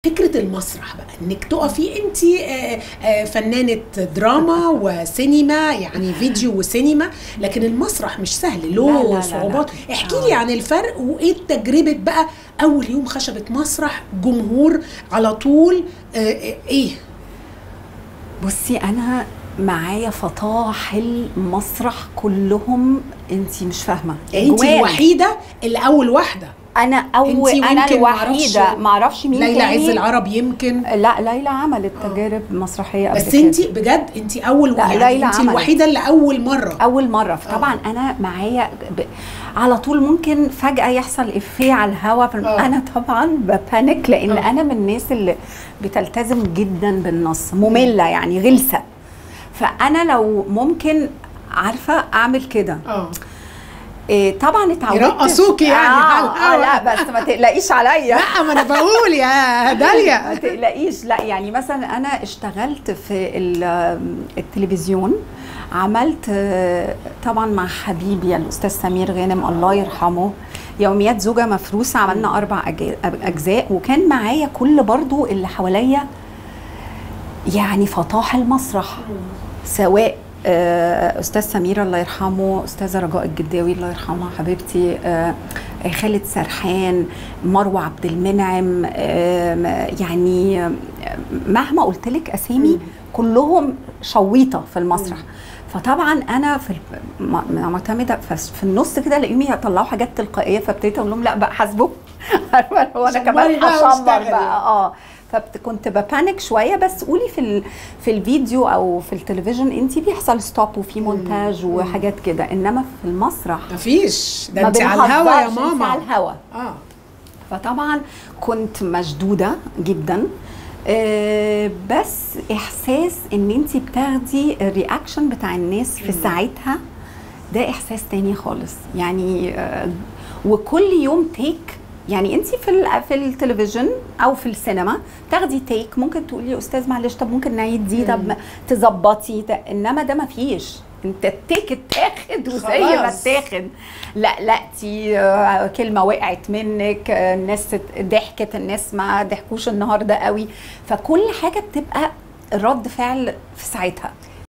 فكرة المسرح بقى انك تقفي انت فنانة دراما وسينما يعني فيديو وسينما لكن المسرح مش سهل لا، لا، له لا، صعوبات لا. احكي آه. لي عن الفرق وايه تجربة بقى اول يوم خشبة مسرح جمهور على طول آه، آه، ايه بصي انا معايا فطاحل مسرح كلهم انت مش فاهمه انت جوال. الوحيدة اللي اول واحدة انا اول انتي انا ويمكن الوحيده معرفش- ما اعرفش مين ليلى تاني عز العرب يمكن لا ليلى عملت تجارب مسرحيه قبل بس كده. انت بجد انت اول لا، يعني ليلى انت عملت. الوحيدة اللي اول مرة اول مره فطبعا انا معايا ب... على طول ممكن فجاه يحصل افيه على الهوا ف... آه. انا طبعا ببانك لان آه. انا من الناس اللي بتلتزم جدا بالنص ممله يعني غلسه فانا لو ممكن عارفه اعمل كده اه إيه طبعا اتعودت يرقصوكي يعني على آه, آه الهوا. لا بس ما تقلقيش عليا لا ما انا بقول يا ما داليا تقلقيش لا يعني مثلا انا اشتغلت في ال- التلفزيون عملت آه، طبعا مع حبيبي الاستاذ سمير غانم الله يرحمه يوميات زوجة مفروسة عملنا أربع أجا- أجزاء وكان معايا كل برضو اللي حواليا يعني فطاح المسرح سواء آه، استاذ سمير الله يرحمه استاذه رجاء الجداوي الله يرحمها حبيبتي آه، خالد سرحان مروه عبد المنعم آه، يعني آه، مهما قلت لك اسامي كلهم شويطه في المسرح فطبعا انا في ال- م- معتمده فس- في النص كده الاقيهم يطلعوا حاجات تلقائيه فابتديت اقول لهم لا بقى حاسبوا عارفه هو انا شمري كمان بقى هشمر واشتغلي. بقى اه فكنت ببانك شويه بس قولي في ال- في الفيديو او في التلفزيون انت بيحصل ستوب وفي مونتاج وحاجات كده انما في المسرح مفيش ده ما انت على الهوا يا بنهزرش، انت ماما على الهوا اه فطبعا كنت مشدوده جدا آه، بس احساس ان انت بتاخدي الرياكشن بتاع الناس في ساعتها ده احساس تاني خالص يعني آه، وكل يوم تيك يعني انت في ال- في التلفزيون او في السينما تاخدي تيك ممكن تقولي يا استاذ معلش طب ممكن نعيد دي طب ما تظبطي ده انما ده ما فيش انت التيك اتاخد وزي ما خلاص. اتاخد لا لا دي آه، كلمه وقعت منك آه، الناس ضحكت الناس ما ضحكوش النهارده قوي فكل حاجه بتبقى رد فعل في ساعتها